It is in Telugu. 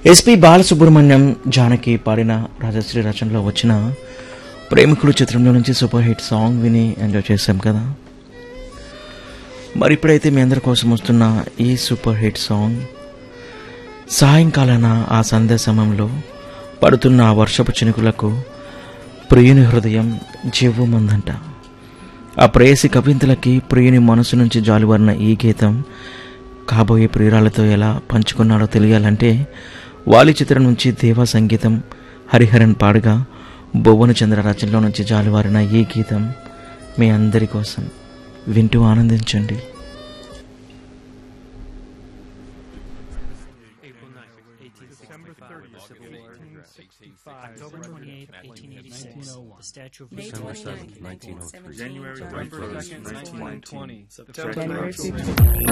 ఎస్పి బాలసుబ్రహ్మణ్యం జానకి పాడిన రాజశ్రీ రచనలో వచ్చిన ప్రేమికుడు చిత్రంలో నుంచి సూపర్ హిట్ సాంగ్ విని ఎంజాయ్ చేశాం కదా మరి ఇప్పుడైతే మీ అందరి కోసం వస్తున్న ఈ సూపర్ హిట్ సాంగ్ సాయంకాలాన ఆ సంధ్య సమయంలో పడుతున్న ఆ వర్షపు చినుకులకు ప్రియుని హృదయం జీవమందంట ఆ ప్రేయసి కవింతలకి ప్రియుని మనసు నుంచి జాలువారిన ఈ గీతం కాబోయే ప్రియురాలతో ఎలా పంచుకున్నాడో తెలియాలంటే వాలి చిత్రం నుంచి దేవా సంగీతం హరిహరన్ పాడుగా భువన చంద్ర రచనలో నుంచి జాలువారిన ఈ గీతం మీ అందరి కోసం వింటూ ఆనందించండి October 28, 1886, the Statue of May Liberty. 29, 1903. January November 21st, 2nd, 1920. September January 19th. 15th.